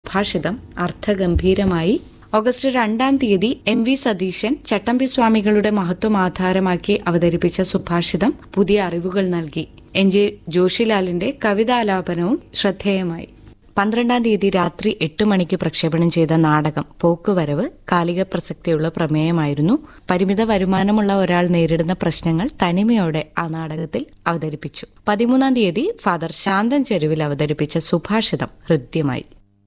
സുഭാഷിതം അർത്ഥഗംഭീരമായി ഓഗസ്റ്റ് രണ്ടാം തീയതി എം വി സതീശൻ ചട്ടമ്പി സ്വാമികളുടെ മഹത്വം ആധാരമാക്കി അവതരിപ്പിച്ച സുഭാഷിതം പുതിയ അറിവുകൾ നൽകി എൻ ജെ ജോഷിലാലിന്റെ കവിതാലാപനവും ശ്രദ്ധേയമായി പന്ത്രണ്ടാം തീയതി രാത്രി എട്ട് മണിക്ക് പ്രക്ഷേപണം ചെയ്ത നാടകം പോക്കുവരവ് കാലിക പ്രസക്തിയുള്ള പ്രമേയമായിരുന്നു പരിമിത വരുമാനമുള്ള ഒരാൾ നേരിടുന്ന പ്രശ്നങ്ങൾ തനിമയോടെ ആ നാടകത്തിൽ അവതരിപ്പിച്ചു പതിമൂന്നാം തീയതി ഫാദർ ശാന്തൻ ചെരുവിൽ അവതരിപ്പിച്ച സുഭാഷിതം ഹൃദ്യമായി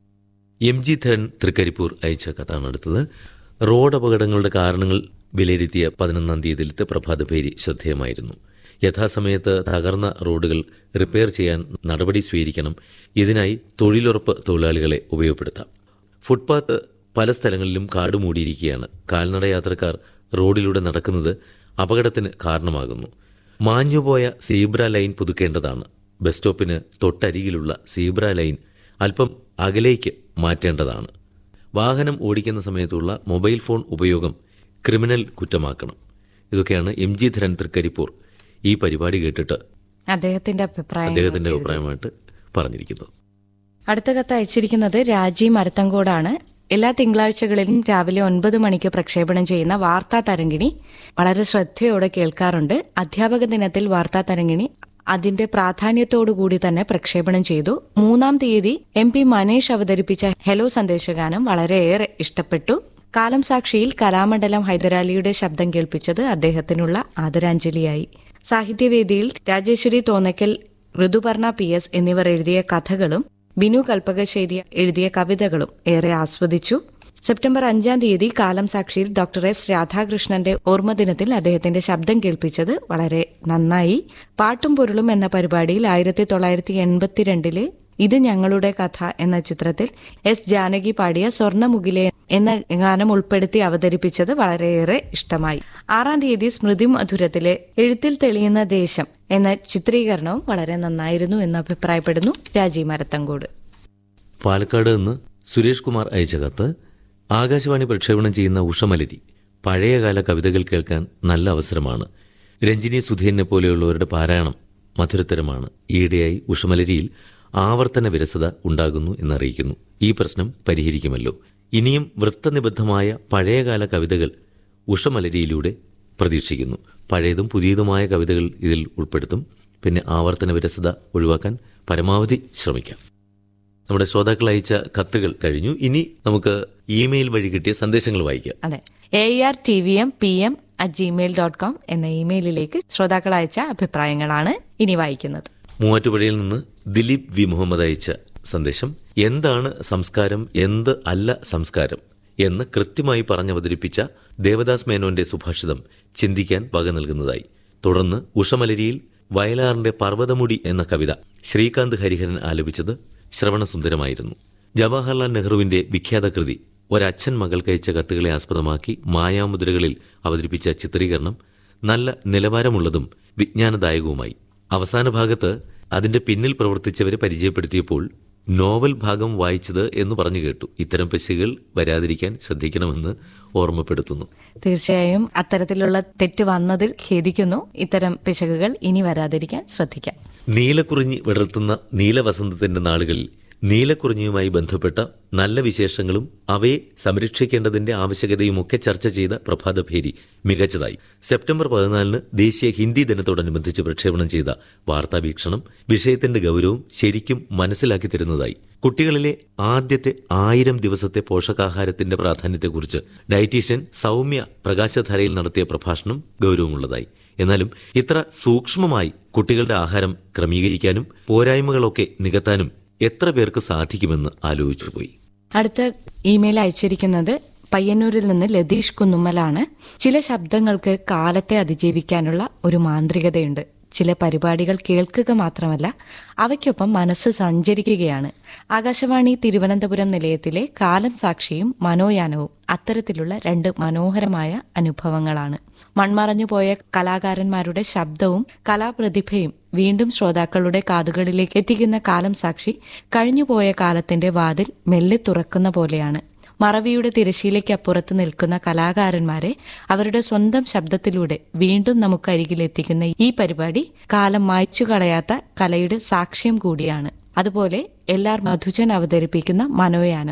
എം ജി ധരൻ തൃക്കരിപ്പൂർ അയച്ച കഥാണ് അടുത്തത് റോഡ് അപകടങ്ങളുടെ കാരണങ്ങൾ വിലയിരുത്തിയ പതിനൊന്നാം തീയതിയിലത്തെ പ്രഭാതപേരി ശ്രദ്ധേയമായിരുന്നു യഥാസമയത്ത് തകർന്ന റോഡുകൾ റിപ്പയർ ചെയ്യാൻ നടപടി സ്വീകരിക്കണം ഇതിനായി തൊഴിലുറപ്പ് തൊഴിലാളികളെ ഉപയോഗപ്പെടുത്താം ഫുട്പാത്ത് പല സ്ഥലങ്ങളിലും കാട് മൂടിയിരിക്കുകയാണ് കാൽനട യാത്രക്കാർ റോഡിലൂടെ നടക്കുന്നത് അപകടത്തിന് കാരണമാകുന്നു മാഞ്ഞുപോയ സീബ്ര ലൈൻ പുതുക്കേണ്ടതാണ് ബസ് സ്റ്റോപ്പിന് തൊട്ടരികിലുള്ള സീബ്ര ലൈൻ അല്പം അകലേക്ക് മാറ്റേണ്ടതാണ് വാഹനം ഓടിക്കുന്ന സമയത്തുള്ള മൊബൈൽ ഫോൺ ഉപയോഗം ക്രിമിനൽ കുറ്റമാക്കണം ഇതൊക്കെയാണ് എം ജി ധരൻ തൃക്കരിപ്പൂർ ഈ പരിപാടി കേട്ടിട്ട് അദ്ദേഹത്തിന്റെ അഭിപ്രായം അദ്ദേഹത്തിന്റെ അഭിപ്രായമായിട്ട് പറഞ്ഞിരിക്കുന്നത് അടുത്ത കത്ത് അയച്ചിരിക്കുന്നത് രാജി മരത്തങ്കോടാണ് എല്ലാ തിങ്കളാഴ്ചകളിലും രാവിലെ ഒൻപത് മണിക്ക് പ്രക്ഷേപണം ചെയ്യുന്ന വാർത്താ തരംഗിണി വളരെ ശ്രദ്ധയോടെ കേൾക്കാറുണ്ട് അധ്യാപക ദിനത്തിൽ വാർത്താ തരംഗിണി അതിന്റെ പ്രാധാന്യത്തോടുകൂടി തന്നെ പ്രക്ഷേപണം ചെയ്തു മൂന്നാം തീയതി എം പി മനേഷ് അവതരിപ്പിച്ച ഹെലോ സന്ദേശഗാനം വളരെയേറെ ഇഷ്ടപ്പെട്ടു കാലം സാക്ഷിയിൽ കലാമണ്ഡലം ഹൈദരാലിയുടെ ശബ്ദം കേൾപ്പിച്ചത് അദ്ദേഹത്തിനുള്ള ആദരാഞ്ജലിയായി സാഹിത്യവേദിയിൽ രാജേശ്വരി തോന്നക്കൽ ഋതുപർണ പി എസ് എന്നിവർ എഴുതിയ കഥകളും ബിനു കൽപ്പകശ്ശേരി എഴുതിയ കവിതകളും ഏറെ ആസ്വദിച്ചു സെപ്റ്റംബർ അഞ്ചാം തീയതി കാലം സാക്ഷിയിൽ ഡോക്ടർ എസ് രാധാകൃഷ്ണന്റെ ഓർമ്മദിനത്തിൽ അദ്ദേഹത്തിന്റെ ശബ്ദം കേൾപ്പിച്ചത് വളരെ നന്നായി പാട്ടും പൊരുളും എന്ന പരിപാടിയിൽ ആയിരത്തി തൊള്ളായിരത്തി എൺപത്തിരണ്ടിലെ ഇത് ഞങ്ങളുടെ കഥ എന്ന ചിത്രത്തിൽ എസ് ജാനകി പാടിയ സ്വർണ്ണമുകിലെ എന്ന ഗാനം ഉൾപ്പെടുത്തി അവതരിപ്പിച്ചത് വളരെയേറെ ഇഷ്ടമായി ആറാം തീയതി സ്മൃതി മധുരത്തിലെ എഴുത്തിൽ തെളിയുന്ന ദേശം എന്ന ചിത്രീകരണവും വളരെ നന്നായിരുന്നു എന്ന് അഭിപ്രായപ്പെടുന്നു രാജീവ് മരത്തങ്കോട് പാലക്കാട് നിന്ന് സുരേഷ് കുമാർ അയച്ച കത്ത് ആകാശവാണി പ്രക്ഷേപണം ചെയ്യുന്ന ഉഷമലരി പഴയകാല കവിതകൾ കേൾക്കാൻ നല്ല അവസരമാണ് രഞ്ജിനി സുധീരനെ പോലെയുള്ളവരുടെ പാരായണം മധുരത്തരമാണ് ഈയിടെയായി ഉഷമലരിയിൽ ആവർത്തന വിരസത ഉണ്ടാകുന്നു എന്നറിയിക്കുന്നു ഈ പ്രശ്നം പരിഹരിക്കുമല്ലോ ഇനിയും വൃത്തനിബദ്ധമായ പഴയകാല കവിതകൾ ഉഷമലരിയിലൂടെ പ്രതീക്ഷിക്കുന്നു പഴയതും പുതിയതുമായ കവിതകൾ ഇതിൽ ഉൾപ്പെടുത്തും പിന്നെ ആവർത്തന വിരസത ഒഴിവാക്കാൻ പരമാവധി ശ്രമിക്കാം നമ്മുടെ ശ്രോതാക്കൾ അയച്ച കത്തുകൾ കഴിഞ്ഞു ഇനി നമുക്ക് ഇമെയിൽ വഴി കിട്ടിയ സന്ദേശങ്ങൾ വായിക്കാം അതെ A R T V M P M at gmail dot com എന്ന ഇമെയിലിലേക്ക് ശ്രോതാക്കൾ അയച്ച അഭിപ്രായങ്ങളാണ് ഇനി വായിക്കുന്നത് മൂവാറ്റുപുഴയിൽ നിന്ന് ദിലീപ് വി മുഹമ്മദ് അയച്ച സന്ദേശം എന്താണ് സംസ്കാരം എന്ത് അല്ല സംസ്കാരം എന്ന് കൃത്യമായി പറഞ്ഞവതരിപ്പിച്ച ദേവദാസ് മേനോന്റെ സുഭാഷിതം ചിന്തിക്കാൻ വക നൽകുന്നതായി തുടർന്ന് ഉഷമലരിയിൽ വയലാറിന്റെ പർവ്വതമുടി എന്ന കവിത ശ്രീകാന്ത് ഹരിഹരൻ ആലപിച്ചത് ശ്രവണസുന്ദരമായിരുന്നു ജവഹർലാൽ നെഹ്റുവിന്റെ വിഖ്യാത കൃതി ഒരച്ഛൻ മകൾക്കയച്ച കത്തുകളെ ആസ്പദമാക്കി മായാമുദ്രകളിൽ അവതരിപ്പിച്ച ചിത്രീകരണം നല്ല നിലവാരമുള്ളതും വിജ്ഞാനദായകവുമായി അവസാന ഭാഗത്ത് അതിന്റെ പിന്നിൽ പ്രവർത്തിച്ചവരെ പരിചയപ്പെടുത്തിയപ്പോൾ നോവൽ ഭാഗം വായിച്ചത് എന്ന് പറഞ്ഞു കേട്ടു ഇത്തരം പെശകുകൾ വരാതിരിക്കാൻ ശ്രദ്ധിക്കണമെന്ന് ഓർമ്മപ്പെടുത്തുന്നു തീർച്ചയായും അത്തരത്തിലുള്ള തെറ്റ് വന്നതിൽ ഖേദിക്കുന്നു ഇത്തരം പിശകുകൾ ഇനി വരാതിരിക്കാൻ ശ്രദ്ധിക്കാം നീലക്കുറിഞ്ഞി വിടർത്തുന്ന നീലവസന്തത്തിന്റെ നാളുകളിൽ നീലക്കുറിഞ്ഞിയുമായി ബന്ധപ്പെട്ട നല്ല വിശേഷങ്ങളും അവയെ സംരക്ഷിക്കേണ്ടതിന്റെ ആവശ്യകതയുമൊക്കെ ചർച്ച ചെയ്ത പ്രഭാതഭേരി മികച്ചതായി സെപ്റ്റംബർ പതിനാലിന് ദേശീയ ഹിന്ദി ദിനത്തോടനുബന്ധിച്ച് പ്രക്ഷേപണം ചെയ്ത വാർത്താവീക്ഷണം വിഷയത്തിന്റെ ഗൗരവം ശരിക്കും മനസ്സിലാക്കി തരുന്നതായി കുട്ടികളിലെ ആദ്യത്തെ ആയിരം ദിവസത്തെ പോഷകാഹാരത്തിന്റെ പ്രാധാന്യത്തെക്കുറിച്ച് ഡയറ്റീഷ്യൻ സൗമ്യ പ്രകാശധാരയിൽ നടത്തിയ പ്രഭാഷണം ഗൗരവമുള്ളതായി എന്നാലും ഇത്ര സൂക്ഷ്മമായി കുട്ടികളുടെ ആഹാരം ക്രമീകരിക്കാനും പോരായ്മകളൊക്കെ നികത്താനും എത്ര പേർക്ക് സാധിക്കുമെന്ന് ആലോചിച്ചുപോയി അടുത്ത ഇമെയിൽ അയച്ചിരിക്കുന്നത് പയ്യന്നൂരിൽ നിന്ന് ലതീഷ് കുന്നുമ്മലാണ് ചില ശബ്ദങ്ങൾക്ക് കാലത്തെ അതിജീവിക്കാനുള്ള ഒരു മാന്ത്രികതയുണ്ട് ചില പരിപാടികൾ കേൾക്കുക മാത്രമല്ല അവയ്ക്കൊപ്പം മനസ്സ് സഞ്ചരിക്കുകയാണ് ആകാശവാണി തിരുവനന്തപുരം നിലയത്തിലെ കാലം സാക്ഷിയും മനോയാനവും അത്തരത്തിലുള്ള രണ്ട് മനോഹരമായ അനുഭവങ്ങളാണ് മൺമറഞ്ഞു പോയ കലാകാരന്മാരുടെ ശബ്ദവും കലാപ്രതിഭയും വീണ്ടും ശ്രോതാക്കളുടെ കാതുകളിലേക്ക് എത്തിക്കുന്ന കാലം സാക്ഷി കഴിഞ്ഞുപോയ കാലത്തിന്റെ വാതിൽ മെല്ലെ തുറക്കുന്ന പോലെയാണ് മറവിയുടെ തിരശീലയ്ക്കപ്പുറത്ത് നിൽക്കുന്ന കലാകാരന്മാരെ അവരുടെ സ്വന്തം ശബ്ദത്തിലൂടെ വീണ്ടും നമുക്കരികിലെത്തിക്കുന്ന ഈ പരിപാടി കാലം മായ്ച്ചു കളയാത്ത കലയുടെ സാക്ഷ്യം കൂടിയാണ് അതുപോലെ എൽ ആർ മധുജൻ അവതരിപ്പിക്കുന്ന മനോയാനം